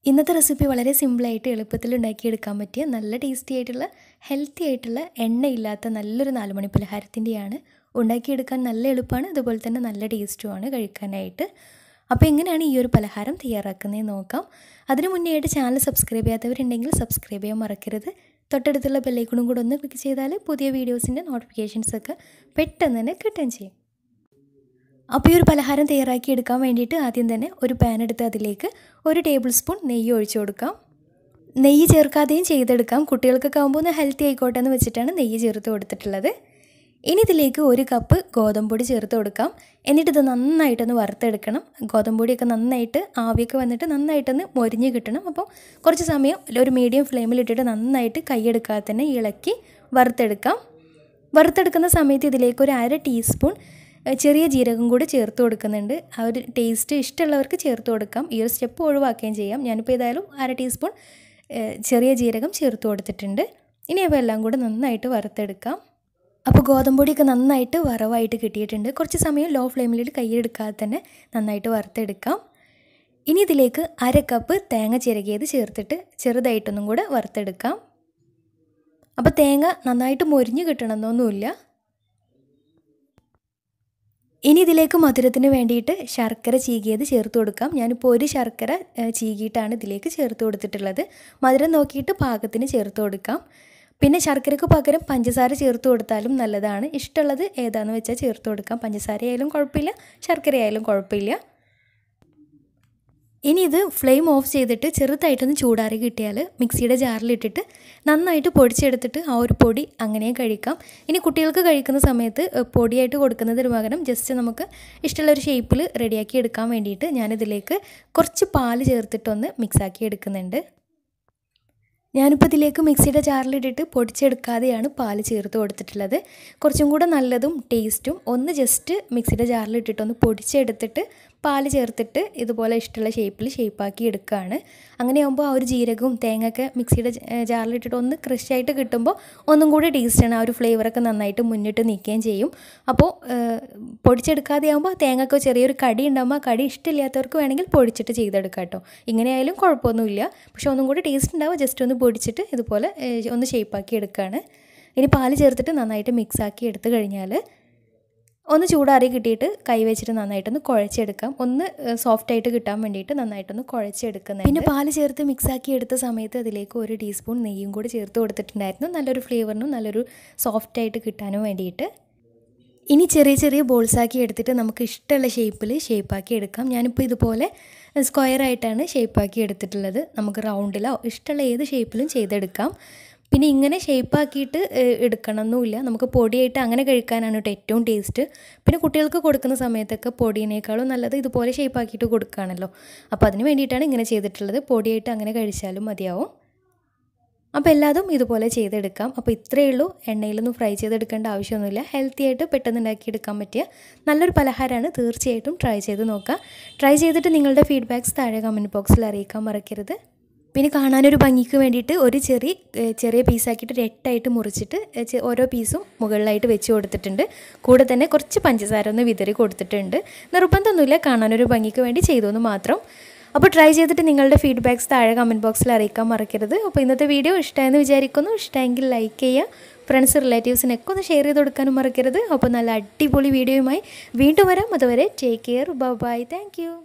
ഇന്നത്തെ റെസിപ്പി വളരെ സിമ്പിളായിട്ട് എളുപ്പത്തിൽ ഉണ്ടാക്കിയെടുക്കാൻ പറ്റിയ നല്ല ടേസ്റ്റി ആയിട്ടുള്ള ഹെൽത്തി ആയിട്ടുള്ള എണ്ണയില്ലാത്ത നല്ലൊരു നാലുമണി പലഹാരത്തിൻ്റെയാണ് ഉണ്ടാക്കിയെടുക്കാൻ നല്ല എളുപ്പമാണ് അതുപോലെ തന്നെ നല്ല ടേസ്റ്റുമാണ് കഴിക്കാനായിട്ട് അപ്പോൾ എങ്ങനെയാണ് ഈ ഒരു പലഹാരം തയ്യാറാക്കുന്നതെന്ന് നോക്കാം അതിന് മുന്നേ ആയിട്ട് ചാനൽ സബ്സ്ക്രൈബ് ചെയ്യാത്തവരുണ്ടെങ്കിൽ സബ്സ്ക്രൈബ് ചെയ്യാൻ മറക്കരുത് തൊട്ടടുത്തുള്ള ബെല്ലൈക്കണും കൂടെ ഒന്ന് ക്ലിക്ക് ചെയ്താൽ പുതിയ വീഡിയോസിൻ്റെ നോട്ടിഫിക്കേഷൻസ് ഒക്കെ പെട്ടെന്ന് തന്നെ കിട്ടുകയും ചെയ്യും അപ്പോൾ ഈ ഒരു പലഹാരം തയ്യാറാക്കി എടുക്കാൻ വേണ്ടിയിട്ട് ആദ്യം തന്നെ ഒരു പാൻ എടുത്ത് അതിലേക്ക് ഒരു ടേബിൾ സ്പൂൺ നെയ്യ് ഒഴിച്ചു കൊടുക്കാം നെയ്യ് ചേർക്കാതെയും ചെയ്തെടുക്കാം കുട്ടികൾക്കൊക്കെ ആകുമ്പോൾ ഒന്ന് ഹെൽത്തി ആയിക്കോട്ടെ എന്ന് വെച്ചിട്ടാണ് നെയ്യ് ചേർത്ത് കൊടുത്തിട്ടുള്ളത് ഇനി ഇതിലേക്ക് ഒരു കപ്പ് ഗോതമ്പൊടി ചേർത്ത് കൊടുക്കാം എന്നിട്ട് ഇത് നന്നായിട്ടൊന്ന് വറുത്തെടുക്കണം ഗോതമ്പൊടിയൊക്കെ നന്നായിട്ട് ആവിയൊക്കെ വന്നിട്ട് നന്നായിട്ടൊന്ന് മൊരിഞ്ഞ് കിട്ടണം അപ്പോൾ കുറച്ച് സമയം ഒരു മീഡിയം ഫ്ലെയിമിലിട്ടിട്ട് നന്നായിട്ട് കൈയെടുക്കാതെ തന്നെ ഇളക്കി വറുത്തെടുക്കാം വറുത്തെടുക്കുന്ന സമയത്ത് ഇതിലേക്ക് ഒരു അര ടീസ്പൂൺ ചെറിയ ജീരകം കൂടി ചേർത്ത് കൊടുക്കുന്നുണ്ട് ആ ഒരു ടേസ്റ്റ് ഇഷ്ടമുള്ളവർക്ക് ചേർത്ത് കൊടുക്കാം ഈ ഒരു സ്റ്റെപ്പ് ഒഴിവാക്കുകയും ചെയ്യാം ഞാനിപ്പോൾ ഏതായാലും അര ടീസ്പൂൺ ചെറിയ ജീരകം ചേർത്ത് കൊടുത്തിട്ടുണ്ട് ഇനി അപ്പോൾ എല്ലാം കൂടെ നന്നായിട്ട് വറുത്തെടുക്കാം അപ്പോൾ ഗോതമ്പൊടിയൊക്കെ നന്നായിട്ട് വറവായിട്ട് കിട്ടിയിട്ടുണ്ട് കുറച്ച് സമയം ലോ ഫ്ലെയിമിലിട്ട് കൈയെടുക്കാതെ തന്നെ നന്നായിട്ട് വറുത്തെടുക്കാം ഇനി ഇതിലേക്ക് അര കപ്പ് തേങ്ങ ചിരകിയത് ചേർത്തിട്ട് ചെറുതായിട്ടൊന്നും കൂടെ വറുത്തെടുക്കാം അപ്പോൾ തേങ്ങ നന്നായിട്ട് മൊരിഞ്ഞ് കിട്ടണമെന്നൊന്നുമില്ല ഇനി ഇതിലേക്ക് മധുരത്തിന് വേണ്ടിയിട്ട് ശർക്കര ചീകിയത് ചേർത്ത് കൊടുക്കാം ഞാനിപ്പോൾ ഒരു ശർക്കര ചീകിയിട്ടാണ് ഇതിലേക്ക് ചേർത്ത് കൊടുത്തിട്ടുള്ളത് മധുരം നോക്കിയിട്ട് പാകത്തിന് ചേർത്ത് കൊടുക്കാം പിന്നെ ശർക്കരയ്ക്ക് പകരം പഞ്ചസാര ചേർത്ത് കൊടുത്താലും നല്ലതാണ് ഇഷ്ടമുള്ളത് ഏതാണെന്ന് വെച്ചാൽ ചേർത്ത് കൊടുക്കാം പഞ്ചസാര ആയാലും കുഴപ്പമില്ല ശർക്കര ആയാലും കുഴപ്പമില്ല ഇനി ഇത് ഫ്ലെയിം ഓഫ് ചെയ്തിട്ട് ചെറുതായിട്ടൊന്ന് ചൂടാറി കിട്ടിയാൽ മിക്സിയുടെ ജാറിലിട്ടിട്ട് നന്നായിട്ട് പൊടിച്ചെടുത്തിട്ട് ആ ഒരു പൊടി അങ്ങനെ കഴിക്കാം ഇനി കുട്ടികൾക്ക് കഴിക്കുന്ന സമയത്ത് പൊടിയായിട്ട് കൊടുക്കുന്നതിന് പകരം ജസ്റ്റ് നമുക്ക് ഇഷ്ടമുള്ള ഒരു ഷേപ്പിൽ റെഡിയാക്കി എടുക്കാൻ വേണ്ടിയിട്ട് ഞാനിതിലേക്ക് കുറച്ച് പാല് ചേർത്തിട്ടൊന്ന് മിക്സാക്കി എടുക്കുന്നുണ്ട് ഞാനിപ്പോൾ ഇതിലേക്ക് മിക്സിയുടെ ജാറിലിട്ടിട്ട് പൊടിച്ചെടുക്കാതെയാണ് പാല് ചേർത്ത് കൊടുത്തിട്ടുള്ളത് കുറച്ചും കൂടെ നല്ലതും ടേസ്റ്റും ഒന്ന് ജസ്റ്റ് മിക്സിയുടെ ജാറിലിട്ടിട്ടൊന്ന് പൊടിച്ചെടുത്തിട്ട് പാല് ചേർത്തിട്ട് ഇതുപോലെ ഇഷ്ടമുള്ള ഷേപ്പിൽ ഷേപ്പാക്കി എടുക്കുകയാണ് അങ്ങനെയാകുമ്പോൾ ആ ഒരു ജീരകവും തേങ്ങയൊക്കെ മിക്സിയുടെ ജാറിലിട്ടിട്ട് ഒന്ന് ക്രഷായിട്ട് കിട്ടുമ്പോൾ ഒന്നും കൂടി ടേസ്റ്റാണ് ആ ഒരു ഫ്ലേവറൊക്കെ നന്നായിട്ട് മുന്നിട്ട് നിൽക്കുകയും ചെയ്യും അപ്പോൾ പൊടിച്ചെടുക്കാതെ ആകുമ്പോൾ തേങ്ങയൊക്കെ ചെറിയൊരു കടി ഉണ്ടാകുമ്പോൾ ആ കടി ഇഷ്ടമില്ലാത്തവർക്ക് വേണമെങ്കിൽ പൊടിച്ചിട്ട് ചെയ്തെടുക്കാം കേട്ടോ ഇങ്ങനെയായാലും കുഴപ്പമൊന്നുമില്ല പക്ഷെ ഒന്നും കൂടി ടേസ്റ്റ് ഉണ്ടാവും ജസ്റ്റ് ഒന്ന് പൊടിച്ചിട്ട് ഇതുപോലെ ഒന്ന് ഷേപ്പാക്കി എടുക്കുകയാണ് ഇനി പാല് ചേർത്തിട്ട് നന്നായിട്ട് മിക്സാക്കി എടുത്തു കഴിഞ്ഞാൽ ഒന്ന് ചൂടാറി കിട്ടിയിട്ട് കൈ വെച്ചിട്ട് നന്നായിട്ടൊന്ന് കുഴച്ചെടുക്കാം ഒന്ന് സോഫ്റ്റായിട്ട് കിട്ടാൻ വേണ്ടിയിട്ട് നന്നായിട്ടൊന്ന് കുഴച്ചെടുക്കുന്നത് പിന്നെ പാല് ചേർത്ത് മിക്സാക്കി എടുത്ത സമയത്ത് അതിലേക്ക് ഒരു ടീസ്പൂൺ നെയ്യും കൂടി ചേർത്ത് കൊടുത്തിട്ടുണ്ടായിരുന്നു നല്ലൊരു ഫ്ലേവറിനും നല്ലൊരു സോഫ്റ്റായിട്ട് കിട്ടാനും വേണ്ടിയിട്ട് ഇനി ചെറിയ ചെറിയ ബോൾസാക്കി എടുത്തിട്ട് നമുക്ക് ഇഷ്ടമുള്ള ഷേപ്പിൽ ഷേപ്പാക്കി എടുക്കാം ഞാനിപ്പോൾ ഇതുപോലെ സ്ക്വയറായിട്ടാണ് ഷേപ്പാക്കി എടുത്തിട്ടുള്ളത് നമുക്ക് റൗണ്ടിലോ ഇഷ്ടമുള്ള ഏത് ഷേപ്പിലും ചെയ്തെടുക്കാം പിന്നെ ഇങ്ങനെ ഷേപ്പാക്കിയിട്ട് എടുക്കണമെന്നുമില്ല നമുക്ക് പൊടിയായിട്ട് അങ്ങനെ കഴിക്കാനാണ് കേട്ടോ ഏറ്റവും ടേസ്റ്റ് പിന്നെ കുട്ടികൾക്ക് കൊടുക്കുന്ന സമയത്തൊക്കെ പൊടിയേക്കാളും നല്ലത് ഇതുപോലെ ഷേപ്പാക്കിയിട്ട് കൊടുക്കുകയാണല്ലോ അപ്പോൾ അതിന് വേണ്ടിയിട്ടാണ് ഇങ്ങനെ ചെയ്തിട്ടുള്ളത് പൊടിയായിട്ട് അങ്ങനെ കഴിച്ചാലും മതിയാവും അപ്പോൾ എല്ലാതും ഇതുപോലെ ചെയ്തെടുക്കാം അപ്പോൾ ഇത്രയേ ഉള്ളൂ എണ്ണയിലൊന്നും ഫ്രൈ ചെയ്തെടുക്കേണ്ട ആവശ്യമൊന്നുമില്ല ഹെൽത്തി ആയിട്ട് പെട്ടെന്ന് ഉണ്ടാക്കിയെടുക്കാൻ പറ്റിയ നല്ലൊരു പലഹാരമാണ് തീർച്ചയായിട്ടും ട്രൈ ചെയ്ത് നോക്കുക ട്രൈ ചെയ്തിട്ട് നിങ്ങളുടെ ഫീഡ്ബാക്ക്സ് താഴെ കമൻറ്റ് ബോക്സിൽ അറിയിക്കാൻ മറക്കരുത് പിന്നെ കാണാനൊരു ഭംഗിക്ക് വേണ്ടിയിട്ട് ഒരു ചെറിയ ചെറിയ പീസാക്കിയിട്ട് ഒരു എട്ടായിട്ട് മുറിച്ചിട്ട് ഓരോ പീസും മുകളിലായിട്ട് വെച്ച് കൊടുത്തിട്ടുണ്ട് കൂടെ തന്നെ കുറച്ച് പഞ്ചസാര ഒന്ന് വിതറി കൊടുത്തിട്ടുണ്ട് നിർബന്ധമൊന്നുമില്ല കാണാനൊരു ഭംഗിക്ക് വേണ്ടി ചെയ്തു എന്ന് മാത്രം അപ്പോൾ ട്രൈ ചെയ്തിട്ട് നിങ്ങളുടെ ഫീഡ്ബാക്ക്സ് താഴെ കമൻറ്റ് ബോക്സിൽ അറിയിക്കാൻ മറക്കരുത് അപ്പോൾ ഇന്നത്തെ വീഡിയോ ഇഷ്ടമായെന്ന് വിചാരിക്കുന്നു ഇഷ്ടമെങ്കിൽ ലൈക്ക് ചെയ്യുക ഫ്രണ്ട്സ് റിലേറ്റീവ്സിനൊക്കെ ഒന്ന് ഷെയർ ചെയ്ത് കൊടുക്കാനും മറക്കരുത് അപ്പോൾ നല്ല അടിപൊളി വീഡിയോയുമായി വീണ്ടും വരാം അതുവരെ ടേക്ക് കെയർ ബൈ താങ്ക്